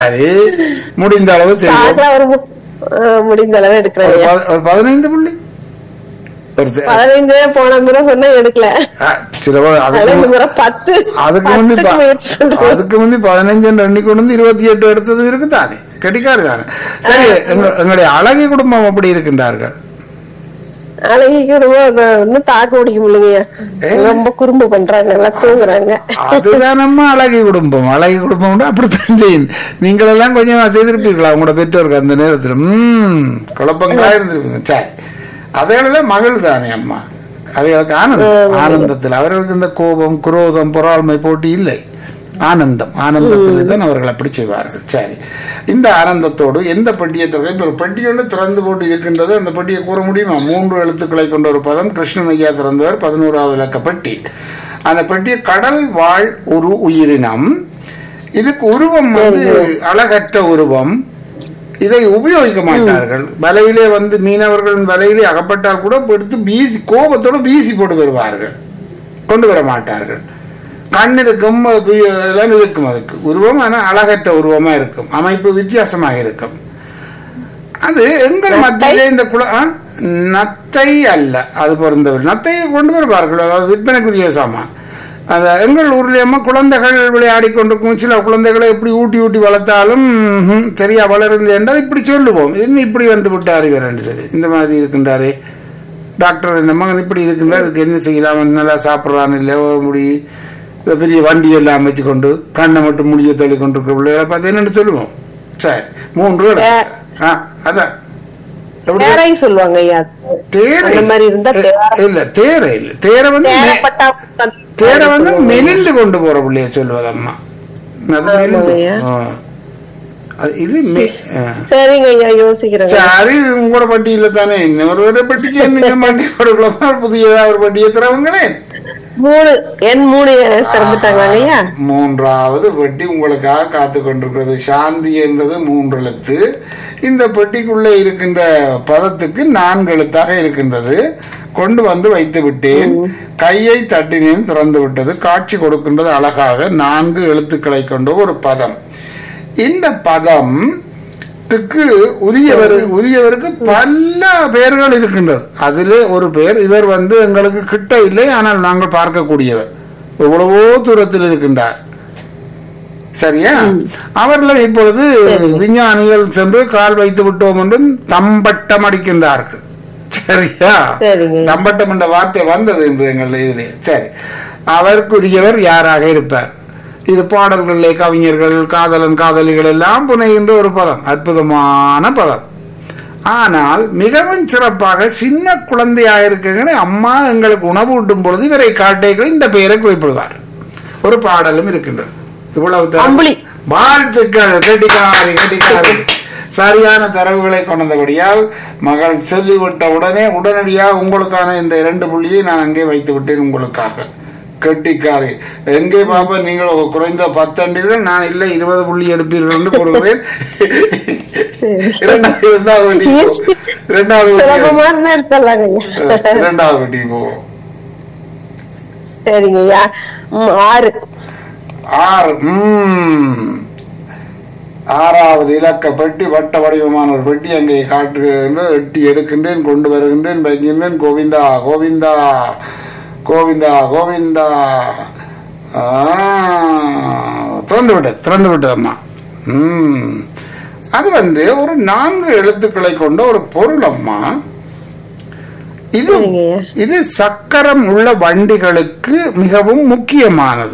சரி முடிந்த அளவு செய்வோம் பார்க்கலாம் ஒரு மு- ஆஹ் முடிந்த அளவு ஒரு எடுக்கிறேன் பத- ஒரு பதினைந்து புள்ளி ஒரு செ- பதினைந்து போன முறை சொன்னா எடுக்கல ஆ, சில பேர் அதனால இந்த அதுக்கு முறை பத்து அதுக்கு வந்து பத்துக்கு முயற்சி ப- பண்றேன். அதுக்கு வந்து பதினஞ்சு எண்ணி கொண்டு வந்து இருபத்தி எட்டு எடுத்தது இருக்கு தானே கெட்டிக்காரு தானே சரி எங்க- எங்களுடைய அழகி குடும்பம் அப்படி இருக்கின்றார்கள் அழகி குடும்பம் அதை இன்னும் தாக்கு பிடிக்க முடியலைங்க ஏ. ரொம்ப குறும்பு பண்றாங்க நல்லா தூங்குறாங்க அதுதானம்மா அழகி குடும்பம் அழகி குடும்பம் அப்படித்தான் செய்யும் நீங்கள் எல்லாம் கொஞ்சம் செய்திருப்பீர்களா உங்களோட பெற்றோருக்கு அந்த நேரத்தில் உம் குழப்பங்களா இருந்திருப்பீங்க சரி அதையெல்லாம் மகள் தானே அம்மா அவைகளுக்கு ஆனந்தம் ஆனந்தத்தில் அவர்களுக்கு இந்த கோபம் குரோதம் பொறாண்மை போட்டி இல்லை ஆனந்தம் ஆனந்தத்தில் தான் அவர்கள் அப்படி செய்வார்கள் சரி இந்த ஆனந்தத்தோடு எந்த பெட்டியை திறக்க இப்ப ஒரு பெட்டி ஒன்று திறந்து போட்டு இருக்கின்றது அந்த பெட்டியை கூற முடியுமா மூன்று எழுத்துக்களை கொண்ட ஒரு பதம் கிருஷ்ணன் ஐயா திறந்தவர் பதினோராவது இலக்க பெட்டி அந்த பெட்டியை கடல் வாழ் ஒரு உயிரினம் இதுக்கு உருவம் வந்து அழகற்ற உருவம் இதை உபயோகிக்க மாட்டார்கள் வலையிலே வந்து மீனவர்களின் வலையிலே அகப்பட்டால் கூட எடுத்து வீசி கோபத்தோடு வீசி போட்டு வருவார்கள் கொண்டு வர மாட்டார்கள் கண் இருக்கும் பி- எல்லாம் இருக்கும் அதுக்கு உருவம் ஆனால் அழகற்ற உருவமா இருக்கும் அமைப்பு வித்தியாசமாக இருக்கும் அது எங்கள் மத்தியிலே இந்த குல ஆ? நத்தை அல்ல அது பொருந்தவர் நத்தையை கொண்டு வருவார்கள் அதாவது விற்பனைக்குரிய சாமான் அந்த எங்கள் ஊர்லேயம்மா குழந்தைகள் விளையாடி கொண்டிருக்கும் சில குழந்தைகளை எப்படி ஊட்டி ஊட்டி வளர்த்தாலும் ம்ஹும், சரியா வளரவில்லை என்றால் இப்படி சொல்லுவோம் இன்னும் இப்படி வந்து விட்டார் இவர் என்று சொல்லி இந்த மாதிரி இருக்கின்றாரே டாக்டர் இந்த மகன் இப்படி இருக்கின்றார் அதுக்கு என்ன செய்யலாம் நல்லா சாப்பிட்றான் இல்லை முடி இந்த பெரிய வண்டி எல்லாம் வச்சு கொண்டு கண்ணை மட்டும் முடிய தள்ளி கொண்டிருக்கிற பிள்ளைகளை பார்த்து என்னன்னு சொல்லுவோம் சரி மூன்று எழுத்து. ஆ அதான் எப்படி தேரை சொல்லுவாங்க ஐயா தேரை அந்த மாதிரி இருந்தா தேரை. இல்ல தேரை இல்ல தேரை வந்து மெ- தேரப்பட்டா தேரை வந்து மெலிந்து கொண்டு போற பிள்ளைய சொல்லுவது அம்மா அது மெலிந்து ஆமாங்கய்யா. ஆ. அது இது மெ- ஆ. சரிங்க ஐயா யோசிக்கிறேங்க சரி இது உங்களோட பட்டியல தானே இன்னொரு ஒரு பட்டிக்கு நீங்க மண்டி கொடுக்கலாம் புதியதா ஒரு பட்டியை தரவங்களேன் மூணு எண் மூணு திறந்துட்டாங்க ஐயா மூன்றாவது பெட்டி உங்களுக்காக காத்து கொண்டிருக்கிறது சாந்தி என்பது மூன்று எழுத்து இந்த பெட்டிக்குள்ளே இருக்கின்ற பதத்துக்கு நான்கு எழுத்தாக இருக்கின்றது கொண்டு வந்து வைத்து விட்டேன் கையை தட்டினேன் திறந்து விட்டது காட்சி கொடுக்கின்றது அழகாக நான்கு எழுத்துக்களை கொண்ட ஒரு பதம் இந்த பதம் த்துக்கு உரியவர் உரியவருக்கு பல பெயர்கள் இருக்கின்றது அதிலே ஒரு பெயர் இவர் வந்து எங்களுக்கு கிட்ட இல்லை ஆனால் நாங்கள் பார்க்கக்கூடியவர் எவ்வளவோ தூரத்தில் இருக்கின்றார் சரியா அவர்கள் இப்பொழுது விஞ்ஞானிகள் சென்று கால் வைத்து விட்டோம் என்று தம்பட்டம் அடிக்கின்றார்கள் சரியா சரிங்க. தம்பட்டம் என்ற வார்த்தை வந்தது என்று எங்கள் இதிலே சரி அவருக்குரியவர் யாராக இருப்பார் இது பாடல்களிலே கவிஞர்கள் காதலன் காதலிகள் எல்லாம் புனைகின்ற ஒரு பதம் அற்புதமான பதம் ஆனால் மிகவும் சிறப்பாக சின்ன குழந்தையாக இருக்கிற அம்மா எங்களுக்கு உணவு ஊட்டும் பொழுது இவரை காட்டைகள் இந்த பெயரை குறிப்பிடுவார் ஒரு பாடலும் இருக்கின்றது இவ்வளவு தரம். அம்புலி. வாழ்த்துக்கள் கெட்டிக்காரி கெட்டிக்காரி சரியான தரவுகளை கொண்டபடியால் மகள் சொல்லிவிட்ட உடனே உடனடியாக உங்களுக்கான இந்த இரண்டு புள்ளியை நான் அங்கே வைத்து விட்டேன் உங்களுக்காக கெட்டிக்காரி எங்கே பாப்பா நீங்கள் ஒரு குறைந்த பத்தண்டீர்கள் நான் இல்லை இருபது புள்ளி எடுப்பீர்கள் என்று கூறுகிறேன் இரண்டாவது இரண்டாவது வட்டிக்கு போ. இரண்டாவது வட்டி சுலபமா இருந்தா எடுத்துடலாங்க ஐயா இரண்டாவது வட்டிக்கு போவோம் சரிங்க ஐயா ம், ஆறு ஆறு ம். ஆறாவது இலக்க பெட்டி வட்ட வடிவமான ஒரு பெட்டி அங்கே காட்டுகின்ற எட்டி எடுக்கின்றேன் கொண்டு வருகின்றேன் வைக்கின்றேன் கோவிந்தா கோவிந்தா கோவிந்தா கோவிந்தா ஆ, திறந்து விட்டது திறந்து விட்டது அம்மா ம். அது வந்து ஒரு நான்கு எழுத்துக்களை கொண்ட ஒரு பொருள் அம்மா இது சரிங்கய்யா. இது சக்கரம் உள்ள வண்டிகளுக்கு மிகவும் முக்கியமானது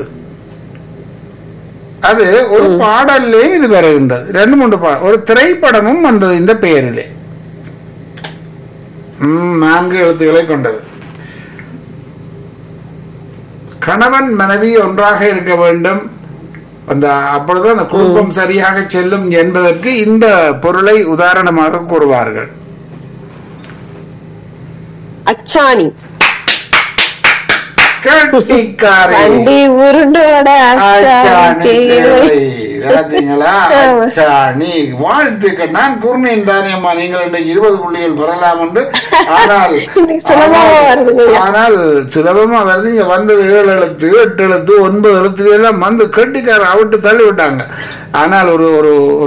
அது ஒரு பாடல்லையும் இது வருகின்றது ரெண்டு மூன்று பாடல் ஒரு திரைப்படமும் வந்தது இந்த பெயரிலே ம், நான்கு எழுத்துக்களை கொண்டது கணவன் மனைவி ஒன்றாக இருக்க வேண்டும் அந்த அப்பொழுது அந்த குடும்பம் சரியாக செல்லும் என்பதற்கு இந்த பொருளை உதாரணமாக கூறுவார்கள் அச்சாணி கட்டிக்காரி வண்டி உருண்டோட அச்சாணி அச்சாணி தேவை. தேவை பார்த்தீங்களா அச்சாணி வாழ்த்துக்கள் நான் குருணின் தானியம்மா நீங்கள் இன்றைக்கு இருபது புள்ளிகள் பெறலாம் என்று ஆனால் இன்னைக்கு சுலபமா ஆனால்- வருதுங்க ஐயா. ஆனால் சுலபமா வருது இங்க வந்தது ஏழு எழுத்து எட்டு எழுத்து ஒன்பது எழுத்து எல்லாம் வந்து கட்டிக்கார அவிட்டு தள்ளி விட்டாங்க ஆனால் ஒரு ஒரு